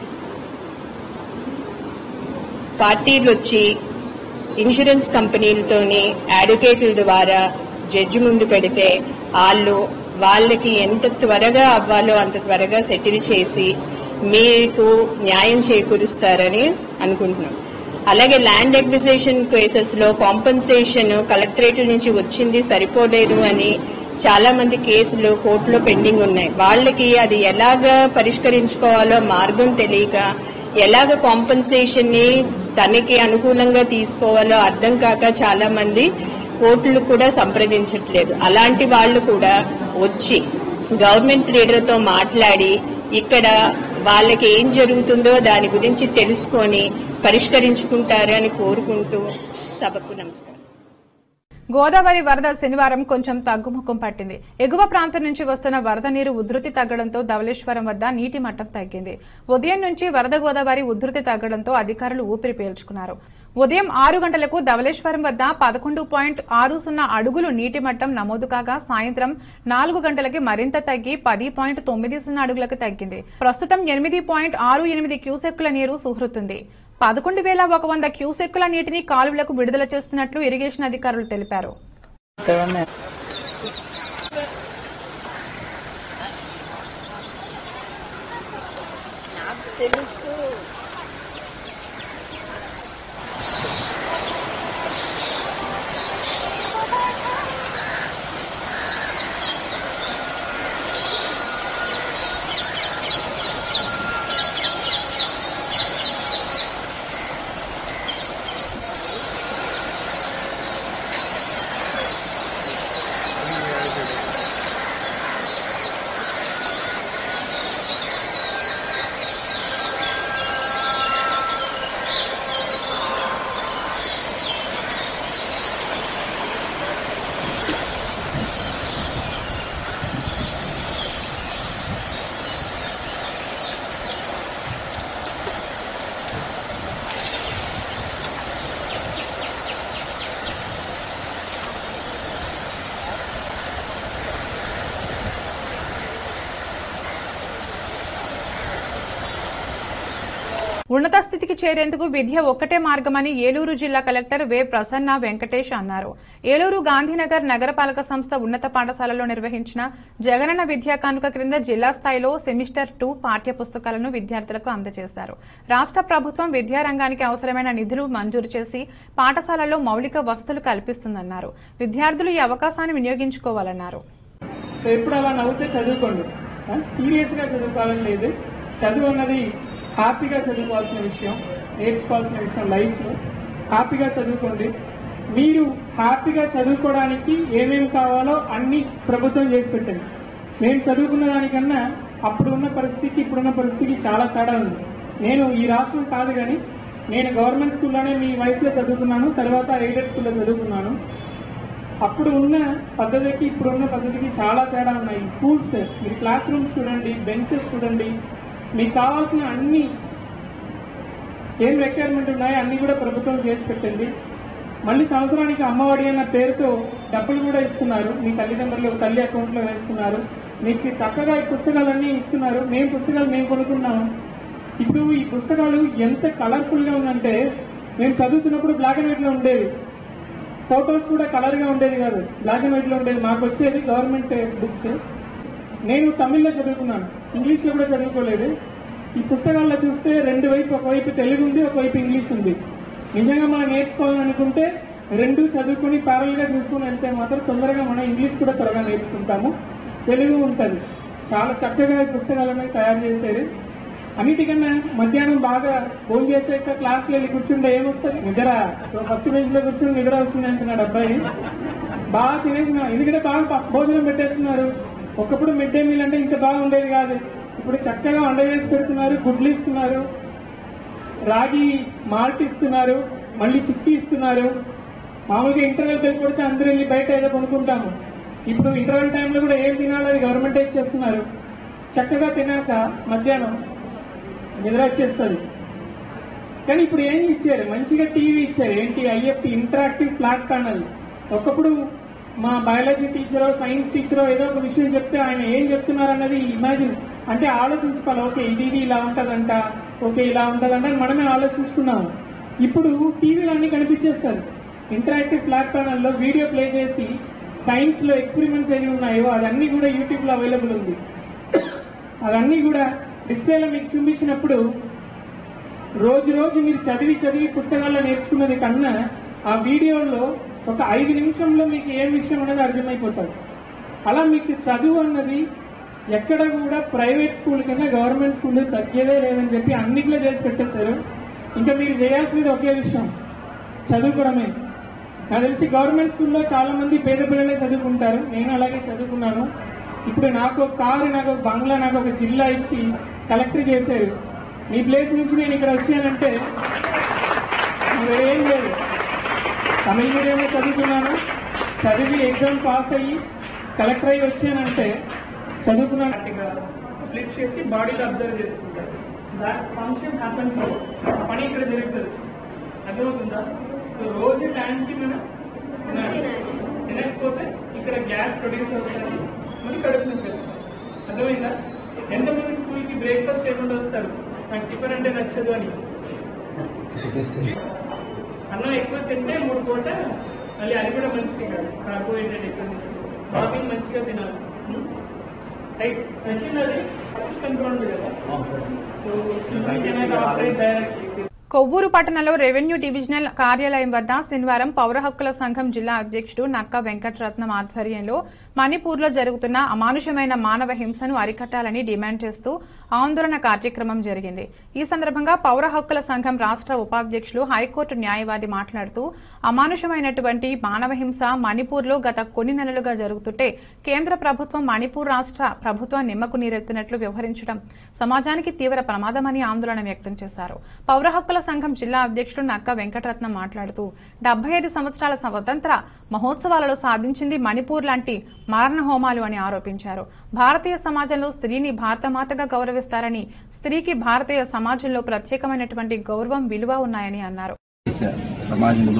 పార్టీలు వచ్చి ఇన్సూరెన్స్ కంపెనీలతోని అడ్వకేట్ల ద్వారా జడ్జి ముందు పెడితే వాళ్ళు వాళ్ళకి ఎంత త్వరగా అవ్వాలో అంత త్వరగా సెటిల్ చేసి మీకు న్యాయం చేకూరుస్తారని అనుకుంటున్నాం అలాగే ల్యాండ్ అక్విజిషన్ కేసెస్ లో కాంపన్సేషన్ కలెక్టరేట్ నుంచి వచ్చింది సరిపోలేదు అని చాలా మంది కేసులు కోర్టులో పెండింగ్ ఉన్నాయి వాళ్ళకి అది ఎలాగ పరిష్కరించుకోవాలో మార్గం తెలియక ఎలాగ కాంపన్సేషన్ ని తనకి అనుకూలంగా తీసుకోవాలో అర్థం కాక చాలా మంది కోర్టులు కూడా సంప్రదించట్లేదు అలాంటి వాళ్ళు కూడా వచ్చి గవర్నమెంట్ లీడర్ తో మాట్లాడి ఇక్కడ వాళ్ళకి ఏం జరుగుతుందో దాని గురించి తెలుసుకొని పరిష్కరించుకుంటారు అని కోరుకుంటూ సభకు నమస్కారం గోదావరి వరద శనివారం కొంచెం తగ్గుముఖం పట్టింది ఎగువ ప్రాంతం నుంచి వస్తున్న వరద నీరు ఉధృతి తగ్గడంతో ధవళేశ్వరం వద్ద నీటి మట్టం తగ్గింది ఉదయం నుంచి వరద గోదావరి ఉధృతి తగ్గడంతో అధికారులు ఊపిరి పీల్చుకున్నారు ఉదయం ఆరు గంటలకు ధవళేశ్వరం వద్ద పదకొండు పాయింట్ ఆరు సున్నా అడుగులు నీటి మట్టం నమోదు కాగా సాయంత్రం నాలుగు గంటలకి మరింత తగ్గి పది పాయింట్ తొమ్మిది సున్నా అడుగులకు తగ్గింది ప్రస్తుతం ఎనిమిది పాయింట్ ఆరు ఎనిమిది క్యూసెక్కుల నీరు సుహృతుంది పదకొండు వేల ఒక వంద క్యూసెక్కుల నీటిని కాలువలకు విడుదల చేస్తున్నట్లు ఇరిగేషన్ అధికారులు తెలిపారు ఉన్నత స్థితికి చేరేందుకు విద్య ఒక్కటే మార్గమని ఏలూరు జిల్లా కలెక్టర్ వే ప్రసన్న వెంకటేష్ అన్నారు ఏలూరు గాంధీనగర్ నగరపాలక సంస్థ ఉన్నత పాఠశాలలో నిర్వహించిన జగనన్న విద్యా కానుక క్రింద జిల్లా స్థాయిలో సెమిస్టర్ టూ పాఠ్య పుస్తకాలను విద్యార్థులకు అందజేశారు రాష్ట్ర ప్రభుత్వం విద్యారంగానికి అవసరమైన నిధులు మంజూరు చేసి పాఠశాలల్లో మౌలిక వసతులు కల్పిస్తుందన్నారు విద్యార్థులు ఈ అవకాశాన్ని వినియోగించుకోవాలన్నారు సో ఎప్పుడు అలా నవ్వుతే చదువుకోండి సీరియస్ గా చదువుకోవాలని లేదు చదువు అన్నది హ్యాపీగా చదువుకోవాల్సిన విషయం నేర్చుకోవాల్సిన విషయం లైఫ్ లో హ్యాపీగా చదువుకోండి మీరు హ్యాపీగా చదువుకోవడానికి ఏమేమి కావాలో అన్ని ప్రభుత్వం చేసి పెట్టండి మేము చదువుకున్న దానికన్నా అప్పుడు ఉన్న పరిస్థితికి ఇప్పుడున్న పరిస్థితికి చాలా తేడా ఉంది నేను ఈ రాష్ట్రం కాదు కానీ నేను గవర్నమెంట్ స్కూల్లోనే మీ వయసులో చదువుకున్నాను తర్వాత ఎయిడెడ్ స్కూల్లో చదువుకున్నాను అప్పుడు ఉన్న పద్ధతికి ఇప్పుడు ఉన్న పద్ధతికి చాలా తేడా ఉన్నాయి స్కూల్స్ మీరు క్లాస్ రూమ్స్ చూడండి బెంచెస్ చూడండి మీకు కావాల్సిన అన్ని ఏం రిక్వైర్మెంట్ ఉన్నాయో అన్ని కూడా ప్రభుత్వం చేసి పెట్టింది మళ్ళీ సంవత్సరానికి అమ్మఒడి అన్న పేరుతో డబ్బులు కూడా ఇస్తున్నారు మీ తల్లిదండ్రులు తల్లి అకౌంట్లో వేస్తున్నారు మీకు చక్కగా ఈ పుస్తకాలన్నీ ఇస్తున్నారు మేము పుస్తకాలు మేము కొనుక్కున్నాము ఇప్పుడు ఈ పుస్తకాలు ఎంత కలర్ఫుల్ గా ఉందంటే మేము చదువుతున్నప్పుడు బ్లాక్ అండ్ వైట్ లో ఉండేవి ఫొటోస్ కూడా కలర్ గా ఉండేది కాదు బ్లాక్ అండ్ వైట్ లో ఉండేది మాకు వచ్చేది గవర్నమెంట్ బుక్స్ నేను తమిళ్లో చదువుకున్నాను ఇంగ్లీష్ లో కూడా చదువుకోలేదు ఈ పుస్తకాల్లో చూస్తే రెండు వైపు ఒకవైపు తెలుగు ఉంది ఒకవైపు ఇంగ్లీష్ ఉంది నిజంగా మనం నేర్చుకోవాలనుకుంటే రెండు చదువుకుని ప్యారల్ గా చూసుకుని వెళ్తే మాత్రం తొందరగా మనం ఇంగ్లీష్ కూడా త్వరగా నేర్చుకుంటాము తెలుగు ఉంటుంది చాలా చక్కగా ఈ పుస్తకాలను తయారు చేసేది అన్నిటికన్నా మధ్యాహ్నం బాగా భోజనం చేసాక క్లాస్లో వెళ్ళి కూర్చుంటే ఏమొస్తుంది నిద్ర సో ఫస్ట్ బెంచ్ లో కూర్చుని నిద్ర వస్తుంది అంటున్నాడు అబ్బాయి బాగా తినేసిన ఎందుకంటే బాగా ప- భోజనం పెట్టేస్తున్నారు ఒకప్పుడు మిడ్ డే మీల్ అంటే ఇంత బాగా ఉండేది కాదు ఇప్పుడు చక్కగా వండ వేసి పెడుతున్నారు గుడ్లు ఇస్తున్నారు రాగి మాల్ట్ ఇస్తున్నారు మళ్ళీ చిక్కీ ఇస్తున్నారు మామూలుగా ఇంటర్వెల్ బెల్ కొడితే అందరూ వెళ్ళి బయట ఏదో కొనుక్కుంటాము ఇప్పుడు ఇంటర్వెల్ టైంలో కూడా ఏం తినాలో అది గవర్నమెంట్ ఇచ్చేస్తున్నారు చక్కగా తినాక మధ్యాహ్నం నిద్ర వచ్చేస్తుంది కానీ ఇప్పుడు ఏం ఇచ్చారు మంచిగా టీవీ ఇచ్చారు ఏంటి ఐఎఫ్టీ ఇంటరాక్టివ్ ఫ్లాట్ ప్యానల్ ఒకప్పుడు మా బయాలజీ టీచరో సైన్స్ టీచరో ఏదో ఒక విషయం చెప్తే ఆయన ఏం చెప్తున్నారు అన్నది ఇమాజిన్ అంటే ఆలోచించుకోవాలి ఓకే ఇది ఇది ఇలా ఉంటదంట ఓకే ఇలా ఉంటదంట అని మనమే ఆలోచించుకున్నాము ఇప్పుడు టీవీలో అన్ని కనిపించేస్తారు ఇంటరాక్టివ్ ఫ్లాట్ ప్యానల్లో వీడియో ప్లే చేసి సైన్స్ లో ఎక్స్పెరిమెంట్స్ ఏవి ఉన్నాయో అదన్నీ కూడా యూట్యూబ్ లో అవైలబుల్ ఉంది అవన్నీ కూడా డిస్ప్లేలో మీకు చూపించినప్పుడు రోజు రోజు మీరు చదివి చదివి పుస్తకాల్లో నేర్చుకున్నది కన్నా ఆ వీడియోలో ఒక ఐదు నిమిషంలో మీకు ఏం విషయం అనేది అర్థమైపోతుంది అలా మీకు చదువు అన్నది ఎక్కడ కూడా ప్రైవేట్ స్కూల్ కన్నా గవర్నమెంట్ స్కూల్ తగ్గేదే లేదని చెప్పి అన్నిట్లో చేసి పెట్టేశారు ఇంకా మీరు చేయాల్సింది ఒకే విషయం చదువుకోవడమే నాకు తెలిసి గవర్నమెంట్ స్కూల్లో చాలా మంది పేద పిల్లలే చదువుకుంటారు నేను అలాగే చదువుకున్నాను ఇప్పుడు నాకు ఒక కారు నాకు ఒక బంగ్లా నాకు ఒక జిల్లా ఇచ్చి కలెక్టర్ చేశారు మీ ప్లేస్ నుంచి నేను ఇక్కడ వచ్చానంటే ఏం లేదు తమిళ మీడియంలో చదువుకున్నాను చదివి ఎగ్జామ్ పాస్ అయ్యి కలెక్టర్ అయ్యి వచ్చానంటే చదువుకున్నట్టుగా స్ప్లిట్ చేసి బాడీలో అబ్జర్వ్ చేసుకుంటారు దాట్ ఫంక్షన్ హ్యాపన్ ఆ పని ఇక్కడ జరుగుతుంది అర్థమవుతుందా సో రోజు టైంకి మనం తినాలి తినకపోతే ఇక్కడ గ్యాస్ ప్రొడ్యూస్ అవుతుంది మరి కడుపు నొప్పి వస్తుంది. అర్థమైందా ఎంతమంది స్కూల్కి బ్రేక్ఫాస్ట్ ఏమన్నా వస్తారు నాకు టిఫిన్ అంటే నచ్చదు అని అన్నం ఎక్కువ తింటే మూడు పూట మళ్ళీ అది కూడా మంచిది కాదు కార్బోహైడ్రేట్ ఎక్కువ తీసుకోవాలి మార్నింగ్ మంచిగా తినాలి రైట్ నచ్చింది అది కంట్రోల్ కదా సో ఆపరేట్ డైరెక్ట్ కొవ్వూరు పట్టణంలో రెవెన్యూ డివిజనల్ కార్యాలయం వద్ద శనివారం పౌర హక్కుల సంఘం జిల్లా అధ్యక్షుడు నక్క వెంకటరత్నం ఆధ్వర్యంలో మణిపూర్లో జరుగుతున్న అమానుషమైన మానవ హింసను అరికట్టాలని డిమాండ్ చేస్తూ ఆందోళన కార్యక్రమం జరిగింది ఈ సందర్భంగా పౌర హక్కుల సంఘం రాష్ట్ర ఉపాధ్యక్షులు హైకోర్టు న్యాయవాది మాట్లాడుతూ అమానుషమైనటువంటి మానవ హింస మణిపూర్లో గత కొన్ని నెలలుగా జరుగుతుంటే కేంద్ర ప్రభుత్వం మణిపూర్ రాష్ట్ర ప్రభుత్వం నిమ్మకు నీరెత్తినట్లు వ్యవహరించడం సమాజానికి తీవ్ర ప్రమాదమని ఆందోళన వ్యక్తం చేశారు పౌర హక్కుల సంఘం జిల్లా అధ్యక్షుడు నక్క వెంకటరత్నం మాట్లాడుతూ డెబ్బై ఐదు సంవత్సరాల స్వతంత్ర మహోత్సవాలలో సాధించింది మణిపూర్ లాంటి మారణ హోమాలు అని ఆరోపించారు భారతీయ సమాజంలో స్త్రీని భారతమాతగా గౌరవిస్తారని స్త్రీకి భారతీయ సమాజంలో ప్రత్యేకమైనటువంటి గౌరవం విలువ ఉన్నాయని అన్నారు సమాజంలో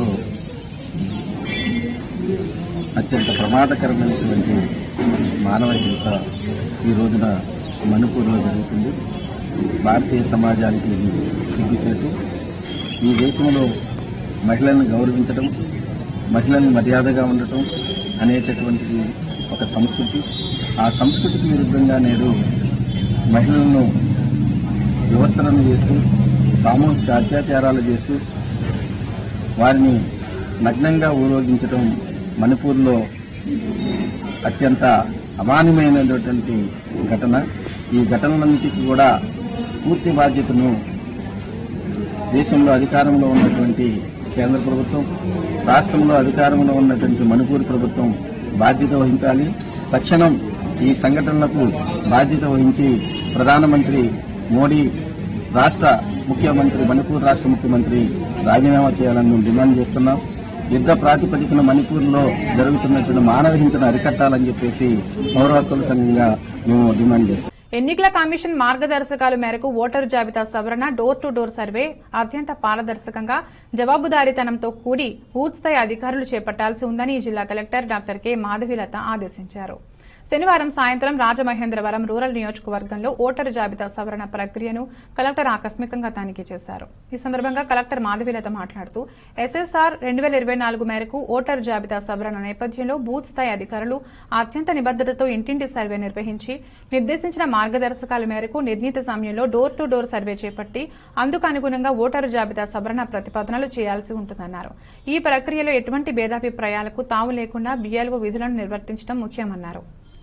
అత్యంత ప్రమాదకరమైనటువంటి మానవ హింస ఈ రోజున మణిపూర్లో జరుగుతుంది భారతీయ సమాజానికి ఇది సిగ్గుచేటు ఈ దేశంలో మహిళలను గౌరవించడం మహిళలను మర్యాదగా ఉండటం అనేటటువంటిది ఒక సంస్కృతి ఆ సంస్కృతికి విరుద్ధంగా నేడు మహిళలను వ్యవస్థలను చేస్తూ సామూహిక అత్యాచారాలు చేస్తూ వారిని నగ్నంగా ఊరోగించడం మణిపూర్లో అత్యంత అమాన్యమైనటువంటి ఘటన ఈ ఘటనలన్నిటికీ కూడా పూర్తి బాధ్యతను దేశంలో అధికారంలో ఉన్నటువంటి కేంద్ర ప్రభుత్వం రాష్ట్రంలో అధికారంలో ఉన్నటువంటి మణిపూర్ ప్రభుత్వం బాధ్యత వహించాలి తక్షణం ఈ సంఘటనలకు బాధ్యత వహించి ప్రధానమంత్రి మోడీ రాష్ట్ర ముఖ్యమంత్రి మణిపూర్ రాష్ట్ర ముఖ్యమంత్రి రాజీనామా చేయాలని మేము డిమాండ్ చేస్తున్నాం యుద్ధ ప్రాతిపదికన మణిపూర్లో జరుగుతున్నటువంటి మానవ హింసను అరికట్టాలని చెప్పేసి పౌర హక్కుల సంఘంగా మేము డిమాండ్ చేస్తాం ఎన్నికల కమిషన్ మార్గదర్శకాల మేరకు ఓటరు జాబితా సవరణ డోర్ టు డోర్ సర్వే అత్యంత పారదర్శకంగా జవాబుదారీతనంతో కూడి బూత్ స్థాయి అధికారులు చేపట్టాల్సి ఉందని జిల్లా కలెక్టర్ డాక్టర్ కె మాధవిలత ఆదేశించారు శనివారం సాయంత్రం రాజమహేంద్రవరం రూరల్ నియోజకవర్గంలో ఓటరు జాబితా సవరణ ప్రక్రియను కలెక్టర్ ఆకస్మికంగా తనిఖీ చేశారు ఈ సందర్భంగా కలెక్టర్ మాధవిలత మాట్లాడుతూ ఎస్ఎస్ఆర్ రెండు వేల ఇరవై నాలుగు మేరకు ఓటరు జాబితా సవరణ నేపథ్యంలో బూత్ స్థాయి అధికారులు అత్యంత నిబద్దతతో ఇంటింటి సర్వే నిర్వహించి నిర్దేశించిన మార్గదర్శకాల మేరకు నిర్ణీత సమయంలో డోర్ టు డోర్ సర్వే చేపట్టి అందుకు అనుగుణంగా ఓటరు జాబితా సవరణ ప్రతిపాదనలు చేయాల్సి ఉంటుందన్నారు ఈ ప్రక్రియలో ఎటువంటి భేదాభిప్రాయాలకు తావు లేకుండా బీఎల్ఓ విధులను నిర్వర్తించడం ముఖ్యమన్నారు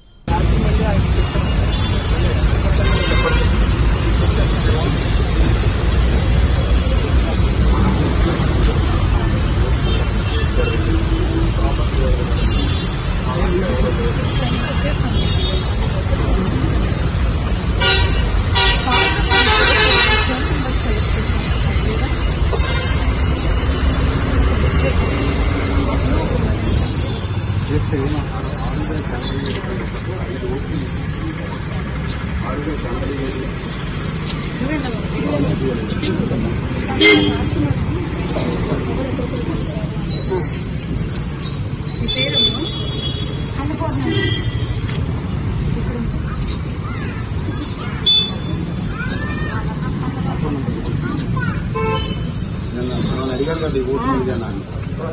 అడిగాను కదా ఈ ఓటు మీదేనా అని.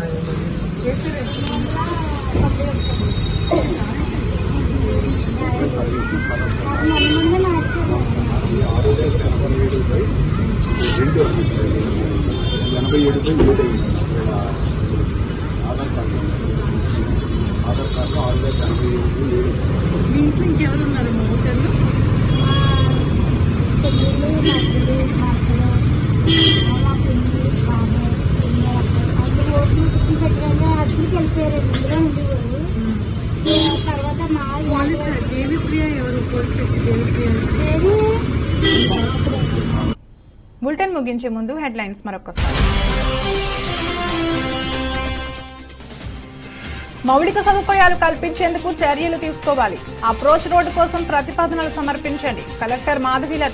ఎనభై ఏడు బై ఏడు అయింది ఆధార్ కార్డు ఆధార్ కార్డు ఆరు వేల ఎనభై ఏడు బై ఏడు మీ ఇంట్లో ఇంకెవరు ఉన్నారు మా ఓటర్లు తర్వాత మా పోలీస్ దేవిప్రియ ఎవరు పోలీస్ దేవిప్రియ బులెటిన్ ముగించే ముందు హెడ్లైన్స్ మరొకసారి మౌలిక సదుపాయాలు కల్పించేందుకు చర్యలు తీసుకోవాలి అప్రోచ్ రోడ్డు కోసం ప్రతిపాదనలు సమర్పించండి కలెక్టర్ మాధవీలత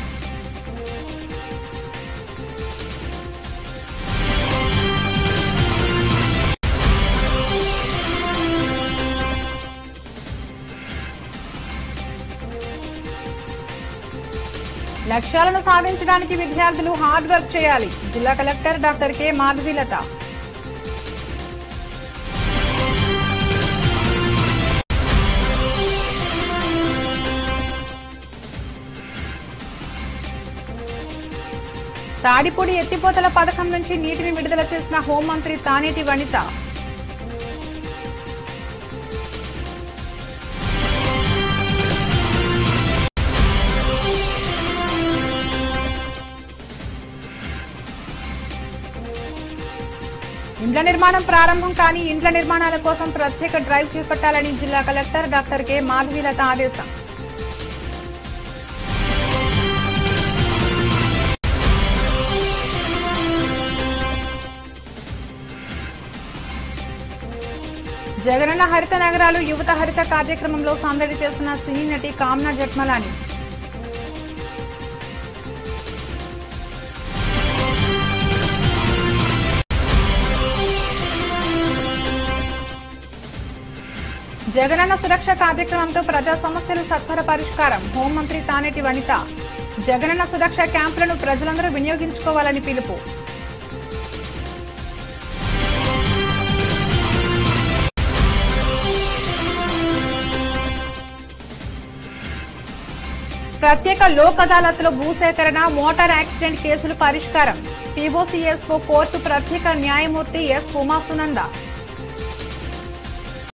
లక్ష్యాలను సాధించడానికి విద్యార్థులు హార్డ్ వర్క్ చేయాలి జిల్లా collector doctor K Madhavilatha Tadipudi ఎత్తిపోతల పథకం నుంచి నీటిని విడుదల చేసిన హోంమంత్రి తానేటి వనిత ఇండ్ల నిర్మాణం ప్రారంభం కాని ఇండ్ల నిర్మాణాల కోసం ప్రత్యేక డ్రైవ్ చేపట్టాలని జిల్లా కలెక్టర్ డాక్టర్ కె మాధవీలత ఆదేశం జగనన్న హరిత నగరాలు యువత హరిత కార్యక్రమంలో సందడి చేసిన సినీ నటి కామ్నా జట్మలాని జగనన్న సురక్ష కార్యక్రమంతో ప్రజా సమస్యలు సత్వర పరిష్కారం హోంమంత్రి తానేటి వనిత జగనన్న సురక్ష క్యాంపులను ప్రజలందరూ వినియోగించుకోవాలని పిలుపు ప్రత్యేక లోక్ అదాలత్లో భూసేకరణ మోటార్ యాక్సిడెంట్ కేసులు పరిష్కారం పీఓసీఎస్ఓ కోర్టు ప్రత్యేక న్యాయమూర్తి ఎస్ ఉమాసునంద